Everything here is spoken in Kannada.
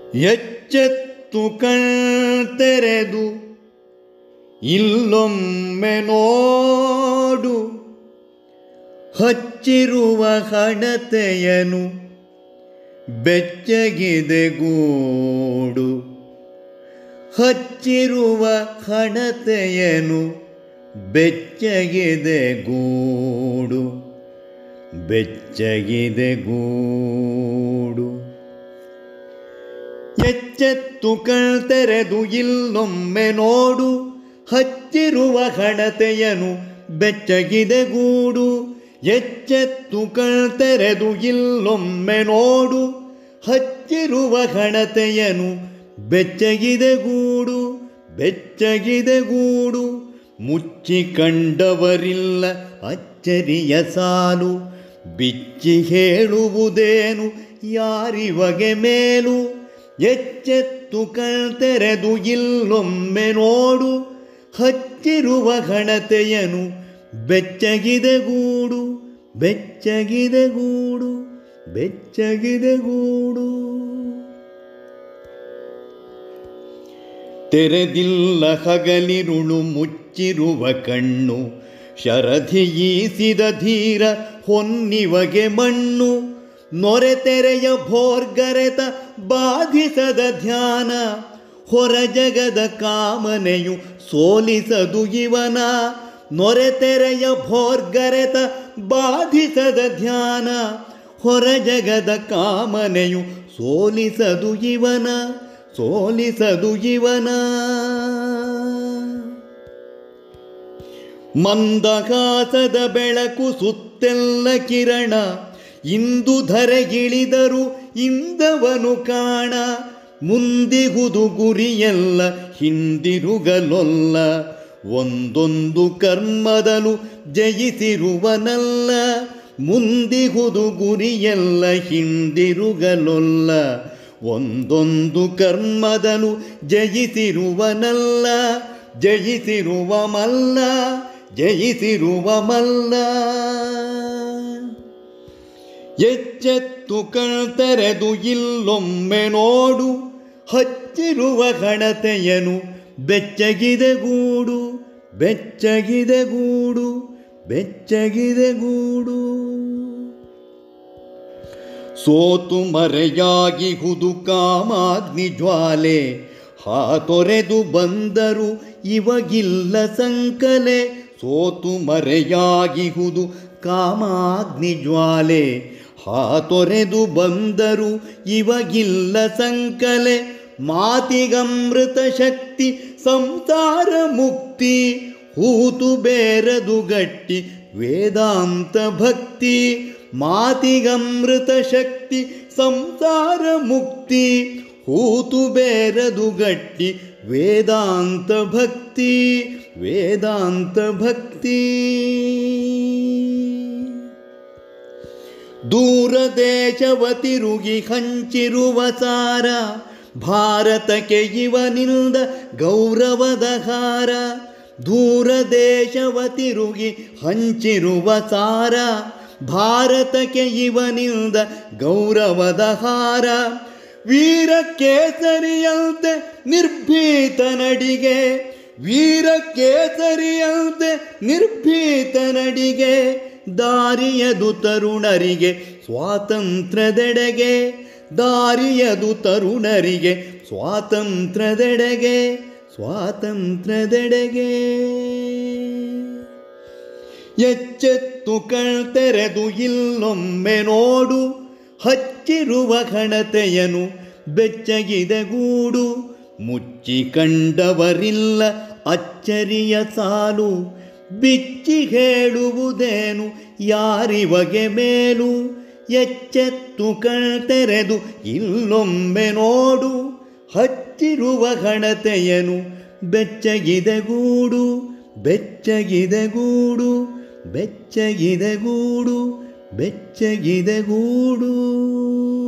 ಎಚ್ಚೆತ್ತು ಕಣ್ತೆರೆದು ಇಲ್ಲೊಮ್ಮೆ ನೋಡು ಹಚ್ಚಿರುವ ಹಣತೆಯನು ಬೆಚ್ಚಗಿದೆ ಗೂಡು ಹಚ್ಚಿರುವ ಹಣತೆಯನು ಬೆಚ್ಚಗಿದೆ ಗೂಡು ಬೆಚ್ಚಗಿದೆ ಗೂಡು ಎಚ್ಚೆತ್ತು ಕಣ್ತೆರೆದು ಇಲ್ಲೊಮ್ಮೆ ನೋಡು ಹಚ್ಚಿರುವ ಹಣತೆಯನು ಬೆಚ್ಚಗಿದೆ ಗೂಡು ಎಚ್ಚೆತ್ತು ಕಣ್ತೆರೆದು ಇಲ್ಲೊಮ್ಮೆ ನೋಡು ಹಚ್ಚಿರುವ ಹಣತೆಯನು ಬೆಚ್ಚಗಿದೆ ಗೂಡು ಬೆಚ್ಚಗಿದೆ ಗೂಡು ಮುಚ್ಚಿ ಕಂಡವರಿಲ್ಲ ಅಚ್ಚರಿಯ ಸಾಲು ಬಿಚ್ಚಿ ಹೇಳುವುದೇನು ಯಾರಿವಗೆ ಮೇಲು ಎಚ್ಚೆತ್ತು ಕಣ್ತೆರೆದು ಇಲ್ಲೊಮ್ಮೆ ನೋಡು ಹಚ್ಚಿರುವ ಘನತೆಯನು ಬೆಚ್ಚಗಿದೆ ಗೂಡು ಬೆಚ್ಚಗಿದೆ ಗೂಡು ಬೆಚ್ಚಗಿದೆ ಗೂಡು ತೆರೆದಿಲ್ಲ ಹಗಲಿರುಳು ಮುಚ್ಚಿರುವ ಕಣ್ಣು ಶರಧಿಯೀಸಿದ ಧೀರ ಹೊನ್ನಿವಗೆ ಮಣ್ಣು ನೊರೆತೆರೆಯ ಭೋರ್ಗರೆತ ಬಾಧಿಸದ ಧ್ಯಾನ ಹೊರ ಜಗದ ಕಾಮನೆಯು ಸೋಲಿಸದು ಇವನ ನೊರೆತೆರೆಯ ಭೋರ್ಗರೆತ ಬಾಧಿಸದ ಧ್ಯಾನ ಹೊರ ಜಗದ ಕಾಮನೆಯು ಸೋಲಿಸದು ಇವನ ಸೋಲಿಸದು ಇವನ ಮಂದಹಾಸದ ಬೆಳಕು ಸುತ್ತೆಲ್ಲ ಕಿರಣ ಇಂದು ಧರೆಗಿಳಿದರು ಇಂದವನು ಕಾಣ ಮುಂದಿಗುದು ಗುರಿಯೆಲ್ಲ ಹಿಂದಿರುಗಲೊಲ್ಲ ಒಂದೊಂದು ಕರ್ಮದಲು ಜಯಿಸಿರುವನಲ್ಲ ಮುಂದಿಗುದು ಗುರಿಯೆಲ್ಲ ಹಿಂದಿರುಗಲೊಲ್ಲ ಒಂದೊಂದು ಕರ್ಮದಲು ಜಯಿಸಿರುವನಲ್ಲ ಜಯಿಸಿರುವ ಮಲ್ಲ ಜಯಿಸಿರುವ ಮಲ್ಲ ಎಚ್ಚೆತ್ತು ಕಣ್ತೆರೆದು ಇಲ್ಲೊಮ್ಮೆ ನೋಡು ಹಚ್ಚಿರುವ ಘನತೆಯನು ಬೆಚ್ಚಗಿದೆ ಗೂಡು ಬೆಚ್ಚಗಿದೆ ಗೂಡು ಬೆಚ್ಚಗಿದೆ ಗೂಡು ಸೋತು ಮರೆಯಾಗಿ ಹುದು ಕಾಮಾಗ್ನಿ ಜ್ವಾಲೆ ಹಾತೊರೆದು ಬಂದರು ಇವಗಿಲ್ಲ ಸಂಕಲೆ ಸೋತು ಮರೆಯಾಗಿ ಹುದು ಕಾಮಾಗ್ನಿ ಜ್ವಾಲೆ ಹಾತೊರೆದು ಬಂದರು ಇವಗಿಲ್ಲ ಸಂಕಲೆ ಮಾತಿಗಮೃತ ಶಕ್ತಿ ಸಂಸಾರ ಮುಕ್ತಿ ಹೂತು ಬೇರದು ಗಟ್ಟಿ ವೇದಾಂತ ಭಕ್ತಿ ಮಾತಿಗಮೃತ ಶಕ್ತಿ ಸಂಸಾರ ಮುಕ್ತಿ ಹೂತು ಬೇರದು ಗಟ್ಟಿ ವೇದಾಂತ ಭಕ್ತಿ ವೇದಾಂತ ಭಕ್ತಿ ದೂರ ದೇಶವ ತಿರುಗಿ ಹಂಚಿರುವ ಸಾರ ಭಾರತಕ್ಕೆ ಇವನಿಂದ ಗೌರವದ ಹಾರ ದೂರ ದೇಶವ ತಿರುಗಿ ಹಂಚಿರುವ ಸಾರ ಭಾರತಕ್ಕೆ ಇವನಿಂದ ಗೌರವದ ಹಾರ ವೀರ ಕೇಸರಿಯಂತೆ ನಿರ್ಭೀತ ನಡಿಗೆ ವೀರ ಕೇಸರಿಯಂತೆ ನಿರ್ಭೀತ ನಡಿಗೆ ದಾರಿಯದು ತರುಣರಿಗೆ ಸ್ವಾತಂತ್ರ್ಯದೆಡೆಗೆ ದಾರಿಯದು ತರುಣರಿಗೆ ಸ್ವಾತಂತ್ರ್ಯದೆಡೆಗೆ ಸ್ವಾತಂತ್ರ್ಯದೆಡೆಗೆ ಎಚ್ಚೆತ್ತು ಕಣ್ತೆರೆದು ಇಲ್ಲೊಮ್ಮೆ ನೋಡು ಹಚ್ಚಿರುವ ಘನತೆಯನು ಬೆಚ್ಚಗಿದೆ ಗೂಡು ಮುಚ್ಚಿ ಕಂಡವರಿಲ್ಲ ಅಚ್ಚರಿಯ ಸಾಲು ಬಿಚ್ಚಿ ಹೇಳುವುದೇನು ಯಾರಿವಗೆ ಮೇಲು ಎಚ್ಚೆತ್ತು ಕಣ್ತೆರೆದು ಇಲ್ಲೊಮ್ಮೆ ನೋಡು ಹಚ್ಚಿರುವ ಘನತೆಯನು ಬೆಚ್ಚಗಿದೆ ಗೂಡು ಬೆಚ್ಚಗಿದೆ ಗೂಡು ಬೆಚ್ಚಗಿದೆ ಗೂಡು ಬೆಚ್ಚಗಿದೆ ಗೂಡು